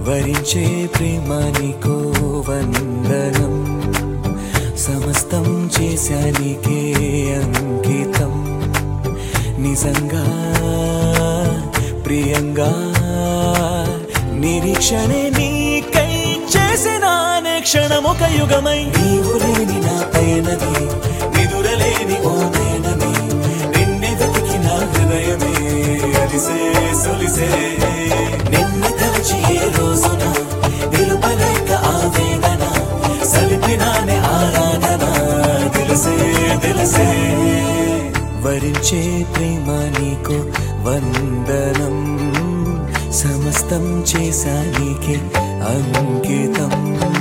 వరించే ప్రేమ నీకో వందనం సమస్తం చేశానికే అంకితం నిజంగా ప్రియంగా నిరీక్షణే నీకై చేసిన అనే క్షణం ఒక యుగమై నీవు లేని నా పయనది నిదురలేని ఓ నేనని నిన్నే వెతికిన హృదయమే అలిసే సొలిసే నిన్ను తలచి ఏ రోజున నిలుపలేక ఆవేదన సలిపినానే ఆరాధన తెలిసే తెలిసే వరించే ప్రేమ నీకు వందనం సమస్తం చేశా నీకే అంకితం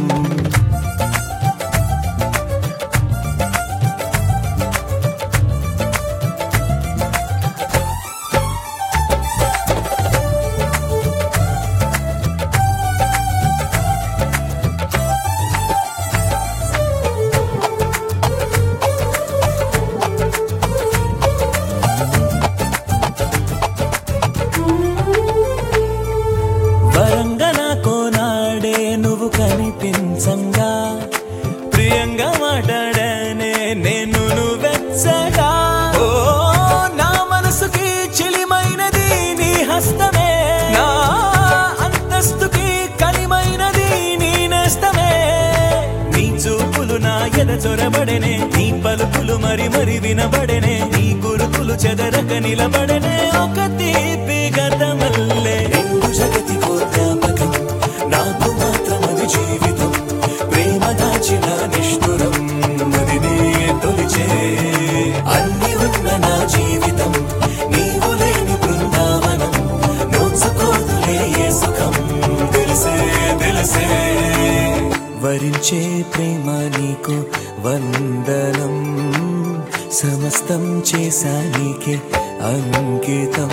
వరంగా నాకో నాడే నువ్వు కనిపించంగా ప్రియంగా మాట్లాడనే నేను నువ్వెచ్చగా ఓ నా మనసుకి చిలిమైనది నీ హస్తమే నా అంతస్తుకి కలిమైనది నీ నేస్తమే నీ చూపులు నా ఎద చొరబడెనే నీ పలుకులు మరి మరి వినబడెనే నీ గురుకులు చెదరక నిలబడనే ఒక తీపి గతమల్లే రెండు జగతి జ్ఞాపకం నాకు మాత్రం అది జీవితం ప్రేమ దాచిన నిష్ఠురం అది నీ తొలిచే అన్ని ఉన్న నా జీవితం నీవు లేని బృందావనం నోచుకోదులే ఏ సుఖం తెలిసే తెలిసే వరించే ప్రేమ నీకు వందనం సమస్తం చేశా నీకే అంకితం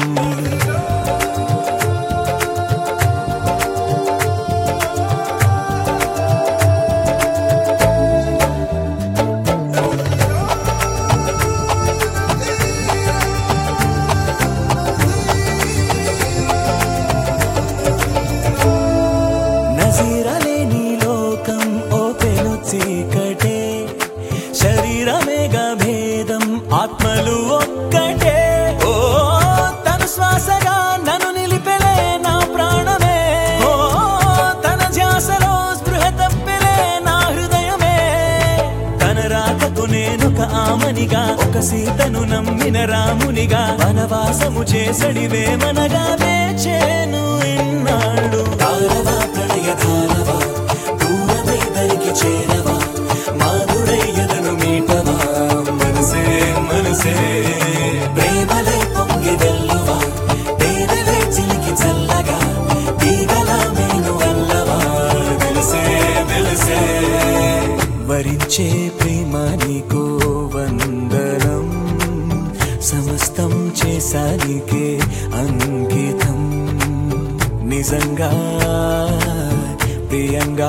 నజీరలేని లోకం ఓ పెను చీకటే శరీరమేగా భేదం ఆత్మలు ఒక్కటే ఓ తను శ్వాసగా నన్ను నిలిపెలే నా ప్రాణమే ఓ తన ధ్యాసలో స్పృహ తప్పెలే నా హృదయమే తన రాకకు నేనొక ఆమనిగా ఒక సీతను నమ్మిన రామునిగా వనవాసము చేసడివే మనగా వేచేను ఇన్నాళ్ళు తారవా ప్రణయ ధారవా దూరమై దరికి చేరవా మాధురయ్యదను మీటవా మనసే మనసే ప్రేమలై పొంగి వెల్లువా పేదలై చిలికి చల్లగా తీగలా మేను వల్లవా తెలిసే తెలిసే వరించే ప్రేమ నీకో వందనం సమస్తం చేశానికే అంకితం నిజంగా ప్రియంగా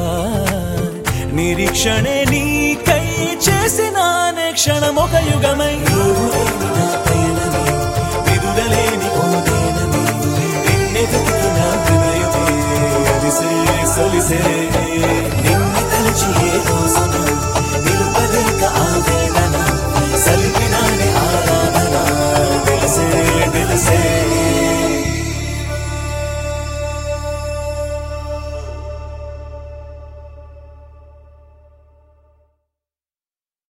నిరీక్షణే నీకై చేసిన అనే క్షణం ఒక యుగమై నీవు లేని నా పయనమే, విడుదలేని ఓ దేనమే, నిన్నే వెతికిన హృదయమే, అలిసే సొలిసే